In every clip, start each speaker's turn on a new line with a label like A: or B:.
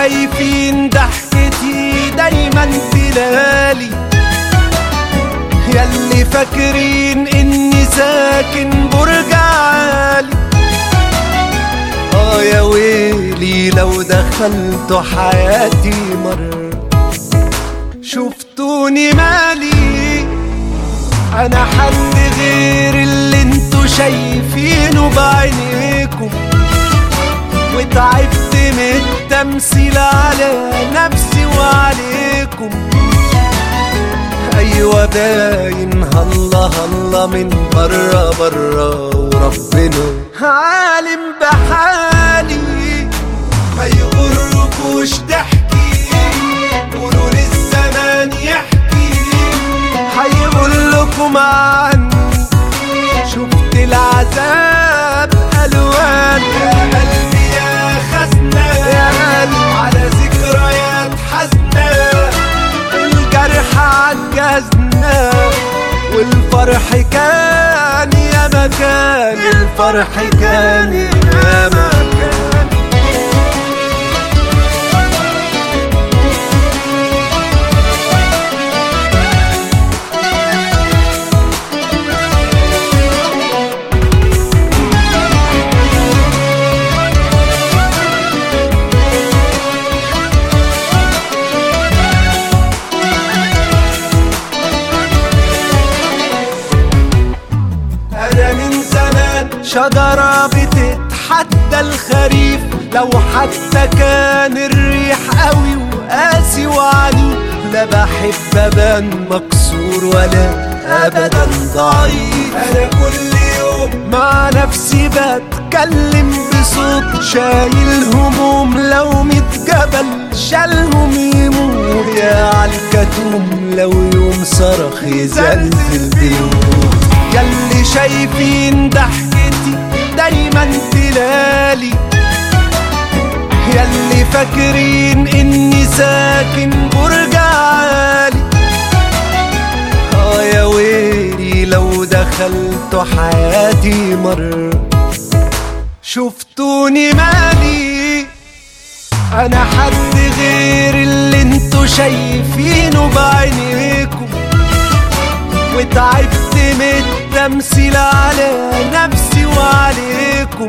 A: شايفين ضحكتي دايما تلالي ياللي فاكرين اني ساكن برج عالي اه يا ويلي لو دخلتوا حياتي مرة شفتوني مالي انا حد غير اللي انتوا شايفينه بعينيكم وتعبت من التمثيل على نفسي وعليكم ايوه باين هلا هلا من بره بره وربنا عالم بحالي ما يغركوش ضحكي قولوا للزمان يحكي هيقول لكم عني شفت العذاب الوان يا قلبي يا خزنة يا قلبي على ذكريات حزنة الجرح عجزنا والفرح كان يا مكان الفرح كان يا مكان انا من زمان شجرة بتتحدى الخريف لو حتى كان الريح قوي وقاسي وعنيف لا بحب ابان مكسور ولا ابدا ضعيف انا كل يوم مع نفسي بتكلم بصوت شايل هموم لو ميت جبل شالهم يموت يا عالكتوم لو يوم صرخ يزلزل بيوت ياللي شايفين ضحكتي دايما تلالي ياللي فاكرين اني ساكن برج عالي اه يا ويلي لو دخلتوا حياتي مرة شفتوني مالي انا حد غير اللي انتوا شايفينه بعينيكم وتعبت من التمثيل على نفسي وعليكم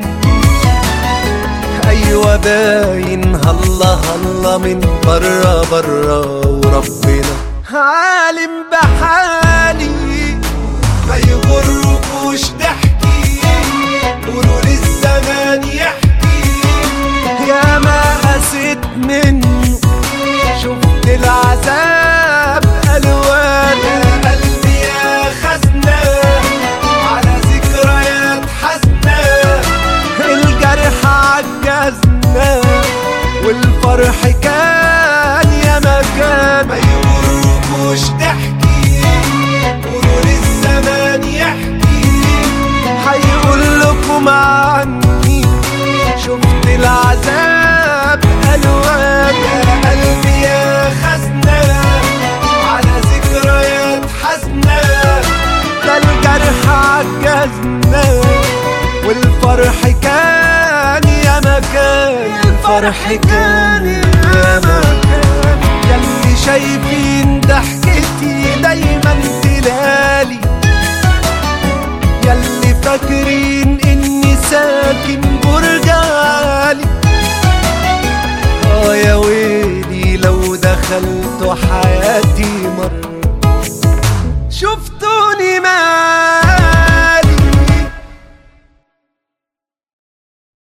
A: ايوه باين هلا هلا من بره بره وربنا عالم بحالي ما يغركوش ضحكي قولوا للزمان يحكي يا ما قسيت منه شفت العذاب الوان يا قلبي يا خزنة على ذكريات حزنة الجرح عجزنا والفرح كان يا مكان ما يغركوش ضحكي قولوا للزمان يحكي هيقول لكم عني شفت العذاب الوان يا قلبي يا خزنة على ذكريات حزنة ده الجرح عجزنا والفرح كان يا مكان الفرح كان يا مكان ياللي شايفين ضحكتي دايما تلالي ياللي فاكرين اني ساكن برج عالي اه يا ويلي لو دخلتوا حياتي مرة